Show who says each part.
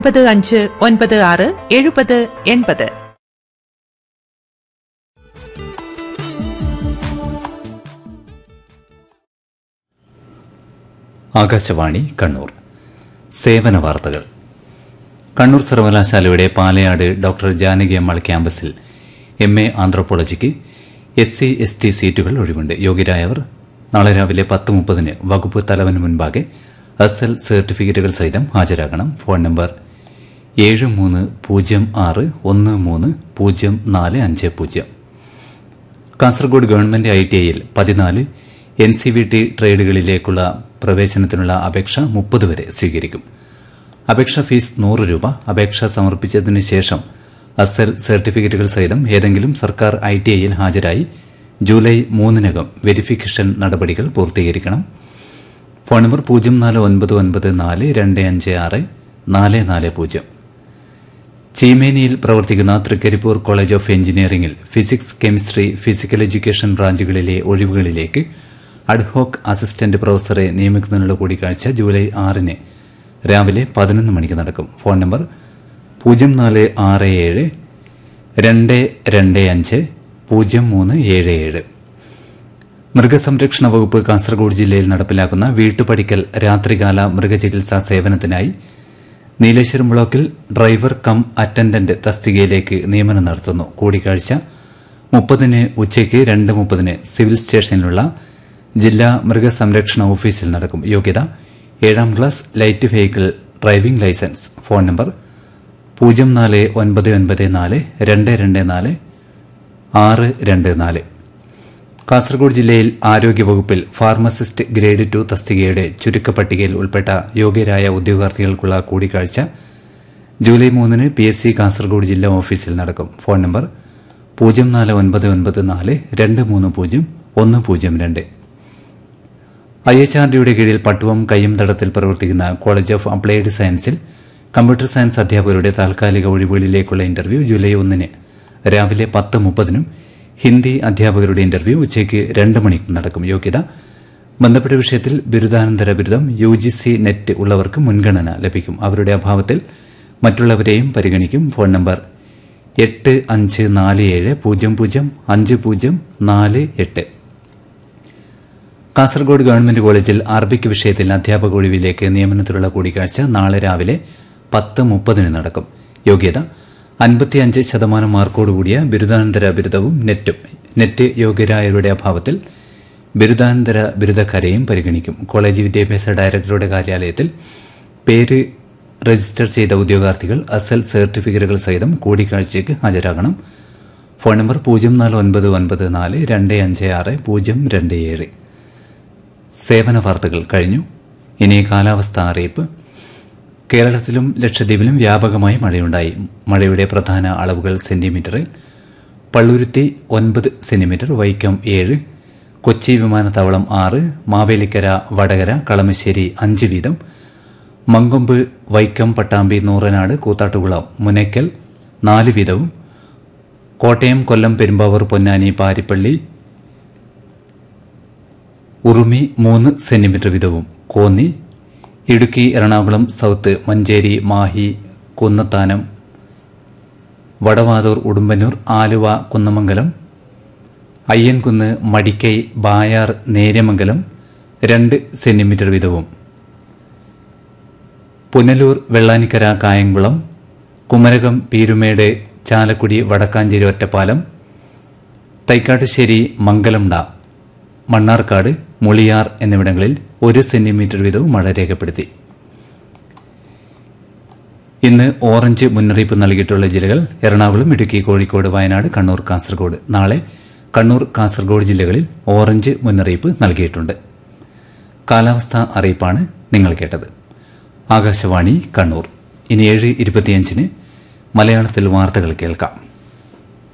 Speaker 1: ഒൻപത് അഞ്ച് ഒൻപത് ആറ് എഴുപത് എൺപത്
Speaker 2: ആകാശവാണി കണ്ണൂർ സേവന വാർത്തകൾ കണ്ണൂർ സർവകലാശാലയുടെ പാലയാട് ഡോക്ടർ ജാനകി അമ്മാൾ ക്യാമ്പസിൽ എം എ ആന്ത്രോപോളജിക്ക് എസ് സി എസ് ടി സീറ്റുകൾ ഒഴിവുണ്ട് യോഗ്യരായവർ നാളെ രാവിലെ പത്ത് മുപ്പതിന് വകുപ്പ് തലവന് മുൻപാകെ എസ് എൽ സർട്ടിഫിക്കറ്റുകൾ സഹിതം ഹാജരാകണം ഫോൺ നമ്പർ ഏഴ് മൂന്ന് പൂജ്യം ആറ് ഒന്ന് മൂന്ന് പൂജ്യം നാല് അഞ്ച് പൂജ്യം കാസർഗോഡ് ഗവൺമെന്റ് ഐ ടി ഐയിൽ പതിനാല് എൻ സി വി ടി ട്രേഡുകളിലേക്കുള്ള പ്രവേശനത്തിനുള്ള അപേക്ഷ മുപ്പത് വരെ സ്വീകരിക്കും അപേക്ഷ ഫീസ് നൂറ് രൂപ അപേക്ഷ സമർപ്പിച്ചതിന് ശേഷം അസൽ സർട്ടിഫിക്കറ്റുകൾ സഹിതം ഏതെങ്കിലും സർക്കാർ ഐ ടി ഐയിൽ ഹാജരായി ജൂലൈ മൂന്നിനകം വെരിഫിക്കേഷൻ നടപടികൾ പൂർത്തീകരിക്കണം ഫോൺ നമ്പർ പൂജ്യം നാല് ഒൻപത് ഒൻപത് നാല് രണ്ട് അഞ്ച് ആറ് നാല് നാല് പൂജ്യം ചീമേനിയിൽ പ്രവർത്തിക്കുന്ന തൃക്കരിപ്പൂർ കോളേജ് ഓഫ് എഞ്ചിനീയറിംഗിൽ ഫിസിക്സ് കെമിസ്ട്രി ഫിസിക്കൽ എഡ്യൂക്കേഷൻ ബ്രാഞ്ചുകളിലെ ഒഴിവുകളിലേക്ക് അഡ്ഹോക്ക് അസിസ്റ്റന്റ് പ്രൊഫസറെ നിയമിക്കുന്നതിനുള്ള കൂടിക്കാഴ്ച ജൂലൈ ആറിന് രാവിലെ പതിനൊന്ന് മണിക്ക് നടക്കും ഫോൺ നമ്പർ പൂജ്യം നാല് ആറ് ഏഴ് രണ്ട് രണ്ട് അഞ്ച് പൂജ്യം മൂന്ന് ഏഴ് ഏഴ് മൃഗസംരക്ഷണ വകുപ്പ് കാസർഗോഡ് ജില്ലയിൽ നടപ്പിലാക്കുന്ന വീട്ടുപടിക്കൽ രാത്രികാല മൃഗചികിത്സാ സേവനത്തിനായി നീലേശ്വരം ബ്ലോക്കിൽ ഡ്രൈവർ കം അറ്റൻഡന്റ് തസ്തികയിലേക്ക് നിയമനം നടത്തുന്നു കൂടിക്കാഴ്ച മുപ്പതിന് ഉച്ചയ്ക്ക് രണ്ട് മുപ്പതിന് സിവിൽ സ്റ്റേഷനിലുള്ള ജില്ലാ മൃഗസംരക്ഷണ ഓഫീസിൽ നടക്കും യോഗ്യത ഏഴാം class light vehicle driving licence phone number പൂജ്യം നാല് ഒൻപത് ഒൻപത് നാല് രണ്ട് രണ്ട് നാല് ആറ് രണ്ട് നാല് കാസർഗോഡ് ജില്ലയിൽ ആരോഗ്യവകുപ്പിൽ ഫാർമസിസ്റ്റ് ഗ്രേഡ് ടു തസ്തികയുടെ ചുരുക്കപ്പട്ടികയിൽ ഉൾപ്പെട്ട യോഗ്യരായ ഉദ്യോഗാർത്ഥികൾക്കുള്ള കൂടിക്കാഴ്ച ജൂലൈ മൂന്നിന് പി എസ് സി കാസർഗോഡ് ജില്ലാ ഓഫീസിൽ നടക്കും ഫോൺ നമ്പർ പൂജ്യം നാല് ഒൻപത് ഒൻപത് നാല് രണ്ട് മൂന്ന് പൂജ്യം ഒന്ന് പൂജ്യം രണ്ട് ഐ എച്ച് ആർ ഡിയുടെ കീഴിൽ പട്ടുവം കയ്യംതടത്തിൽ പ്രവർത്തിക്കുന്ന കോളേജ് ഓഫ് അപ്ലൈഡ് സയൻസിൽ കമ്പ്യൂട്ടർ സയൻസ് അധ്യാപകരുടെ താൽക്കാലിക ഒഴിവുകളിലേക്കുള്ള ഇന്റർവ്യൂ ജൂലൈ ഒന്നിന് രാവിലെ പത്ത് മുപ്പതിനും ഹിന്ദി അധ്യാപകരുടെ ഇന്റർവ്യൂ ഉച്ചയ്ക്ക് രണ്ട് മണിക്കും നടക്കും യോഗ്യത ബന്ധപ്പെട്ട വിഷയത്തിൽ ബിരുദാനന്തര ബിരുദം യു ജി സി നെറ്റ് ഉള്ളവർക്ക് മുൻഗണന ലഭിക്കും അവരുടെ അഭാവത്തിൽ മറ്റുള്ളവരെയും പരിഗണിക്കും ഫോൺ നമ്പർ എട്ട് അഞ്ച് നാല് ഏഴ് പൂജ്യം പൂജ്യം അഞ്ച് പൂജ്യം നാല് എട്ട് കാസർഗോഡ് ഗവൺമെന്റ് കോളേജിൽ അറബിക് വിഷയത്തിൽ അധ്യാപക ഒഴിവിലേക്ക് നിയമനത്തിലുള്ള കൂടിക്കാഴ്ച നാളെ രാവിലെ പത്ത് മുപ്പതിന് നടക്കും യോഗ്യത അൻപത്തിയഞ്ച് ശതമാനം മാർക്കോടുകൂടിയ ബിരുദാനന്തര ബിരുദവും നെറ്റും നെറ്റ് യോഗ്യരായവരുടെ അഭാവത്തിൽ ബിരുദാനന്തര ബിരുദക്കാരെയും പരിഗണിക്കും കോളേജ് വിദ്യാഭ്യാസ ഡയറക്ടറുടെ കാര്യാലയത്തിൽ പേര് രജിസ്റ്റർ ചെയ്ത ഉദ്യോഗാർത്ഥികൾ അസൽ സർട്ടിഫിക്കറ്റുകൾ സഹിതം കൂടിക്കാഴ്ചയ്ക്ക് ഹാജരാകണം ഫോൺ നമ്പർ പൂജ്യം നാല് ഒൻപത് ഒൻപത് നാല് രണ്ട് അഞ്ച് ആറ് പൂജ്യം രണ്ട് ഏഴ് സേവന വാർത്തകൾ കഴിഞ്ഞു ഇനി കാലാവസ്ഥ അറിയിപ്പ് കേരളത്തിലും ലക്ഷദ്വീപിലും വ്യാപകമായി മഴയുണ്ടായി മഴയുടെ പ്രധാന അളവുകൾ സെന്റിമീറ്ററിൽ പള്ളുരുത്തി ഒൻപത് സെന്റിമീറ്റർ വൈക്കം ഏഴ് കൊച്ചി വിമാനത്താവളം ആറ് മാവേലിക്കര വടകര കളമശ്ശേരി അഞ്ച് വീതം മങ്കൊമ്പ് വൈക്കം പട്ടാമ്പി നൂറനാട് കൂത്താട്ടുകുളം മുനയ്ക്കൽ നാല് വീതവും കോട്ടയം കൊല്ലം പെരുമ്പാവൂർ പൊന്നാനി പാരിപ്പള്ളി ഉറുമി മൂന്ന് സെന്റിമീറ്റർ വീതവും കോന്നി ഇടുക്കി എറണാകുളം സൗത്ത് മഞ്ചേരി മാഹി കുന്നത്താനം വടവാതൂർ ഉടുമ്പന്നൂർ ആലുവ കുന്നമംഗലം അയ്യൻകുന്ന് മടിക്കൈ ബായാർ നേര്യമംഗലം രണ്ട് സെന്റിമീറ്റർ വീതവും പുനലൂർ വെള്ളാനിക്കര കായംകുളം കുമരകം പീരുമേട് ചാലക്കുടി വടക്കാഞ്ചേരി ഒറ്റപ്പാലം തൈക്കാട്ടുശ്ശേരി മംഗലം ഡാം മണ്ണാർക്കാട് മുളിയാർ എന്നിവിടങ്ങളിൽ ഒരു സെന്റിമീറ്റർ വീതവും മഴ രേഖപ്പെടുത്തി ഇന്ന് ഓറഞ്ച് മുന്നറിയിപ്പ് നൽകിയിട്ടുള്ള ജില്ലകൾ എറണാകുളം ഇടുക്കി കോഴിക്കോട് വയനാട് കണ്ണൂർ കാസർഗോഡ് നാളെ കണ്ണൂർ കാസർഗോഡ് ജില്ലകളിൽ ഓറഞ്ച് മുന്നറിയിപ്പ് നൽകിയിട്ടുണ്ട് കാലാവസ്ഥാ അറിയിപ്പാണ് നിങ്ങൾ കേട്ടത് ആകാശവാണി കണ്ണൂർ ഇനി ഏഴ് ഇരുപത്തിയഞ്ചിന് മലയാളത്തിൽ വാർത്തകൾ കേൾക്കാം